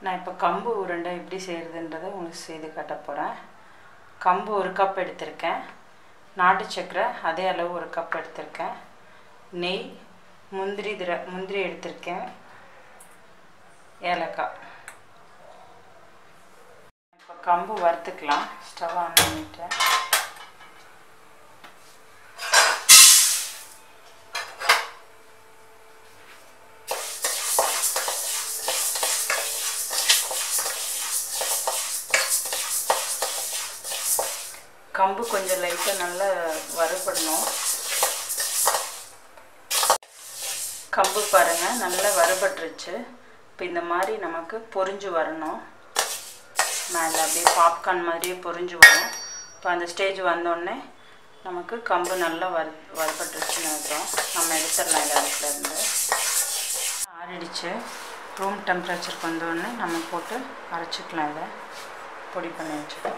நான் இப்போ கம்பு உருண்டை எப்படி செய்கிறதுன்றதை உங்களுக்கு செய்து காட்ட போகிறேன் கம்பு ஒரு கப் எடுத்திருக்கேன் நாட்டு சக்கரை அதே அளவு ஒரு கப் எடுத்திருக்கேன் நெய் முந்திரி திர முந்திரி எடுத்திருக்கேன் ஏலக்காய் இப்போ கம்பு வறுத்துக்கலாம் ஸ்டவ் ஆன் பண்ணிட்டேன் கம்பு கொஞ்சம் லைட்டாக நல்லா வறுபடணும் கம்பு பாருங்கள் நல்லா வறுபட்டுருச்சு இப்போ இந்த மாதிரி நமக்கு பொரிஞ்சு வரணும் மேலே அப்படியே பாப்கார்ன் மாதிரியே பொரிஞ்சு வரும் இப்போ அந்த ஸ்டேஜ் வந்தோடனே நமக்கு கம்பு நல்லா வறு வறுபட்டுருச்சுன்னு அர்த்தம் நம்ம எடுத்துடலாம் இல்லை அதுலேருந்து ஆறிடுச்சு ரூம் டெம்பரேச்சருக்கு வந்தோடனே நம்ம போட்டு அரைச்சிக்கலாம் இதை பொடி பண்ணி வச்சுக்கலாம்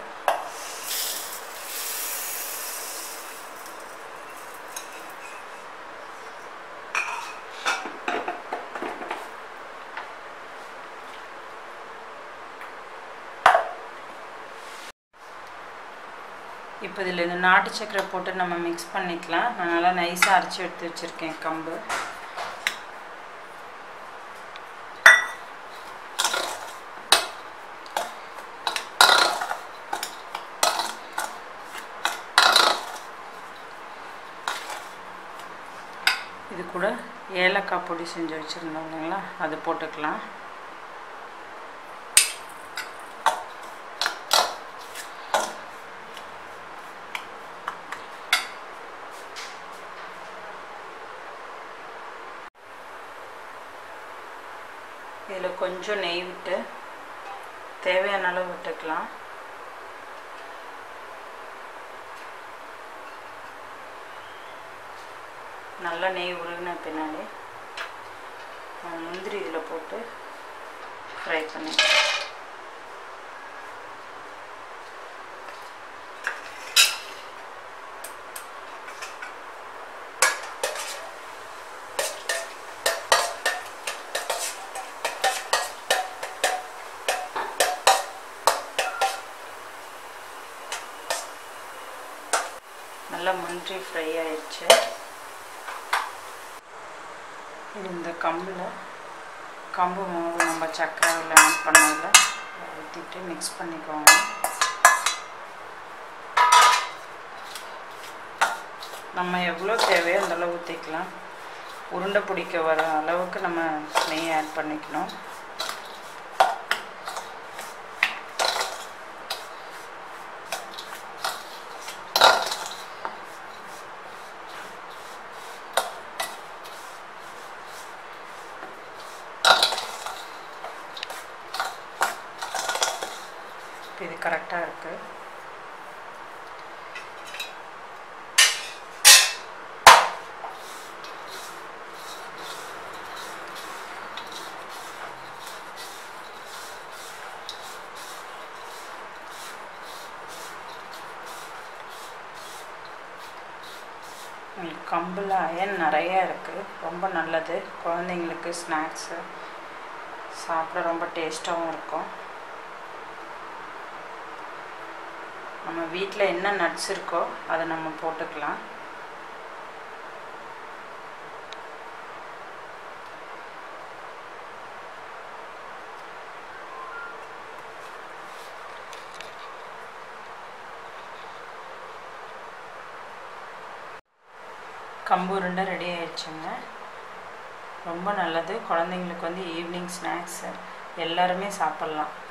இப்போ இதில் இந்த நாட்டு சக்கரை போட்டு நம்ம மிக்ஸ் பண்ணிக்கலாம் நான் நல்லா நைஸாக அரைச்சி எடுத்து வச்சுருக்கேன் கம்பு இது கூட ஏலக்காய் பொடி செஞ்சு வச்சுருந்தோம் இல்லைங்களா அது போட்டுக்கலாம் இதில் கொஞ்சம் நெய் விட்டு தேவையான அளவு விட்டுக்கலாம் நல்லா நெய் உருகின பின்னாடி முந்திரி இதில் போட்டு ஃப்ரை பண்ணி நல்லா முந்திரி ஃப்ரை ஆயிடுச்சு இது இந்த கம்பில் கம்பு மாவு நம்ம சக்கரையில் ஆட் பண்ணதில் ஊற்றிட்டு மிக்ஸ் பண்ணிக்கோங்க நம்ம எவ்வளோ தேவையோ அந்த அளவு ஊற்றிக்கலாம் உருண்டை பிடிக்க வர அளவுக்கு நம்ம நெய் ஆட் பண்ணிக்கணும் இது கரெக்டாக இருக்குது கம்பில் அயன் நிறைய இருக்குது ரொம்ப நல்லது குழந்தைங்களுக்கு ஸ்நாக்ஸு சாப்பிட ரொம்ப டேஸ்ட்டாகவும் இருக்கும் நம்ம வீட்டில் என்ன நட்ஸ் இருக்கோ அதை நம்ம போட்டுக்கலாம் கம்பு உருண்டை ரெடி ஆயிடுச்சுங்க ரொம்ப நல்லது குழந்தைங்களுக்கு வந்து ஈவினிங் ஸ்நாக்ஸு எல்லாருமே சாப்பிட்லாம்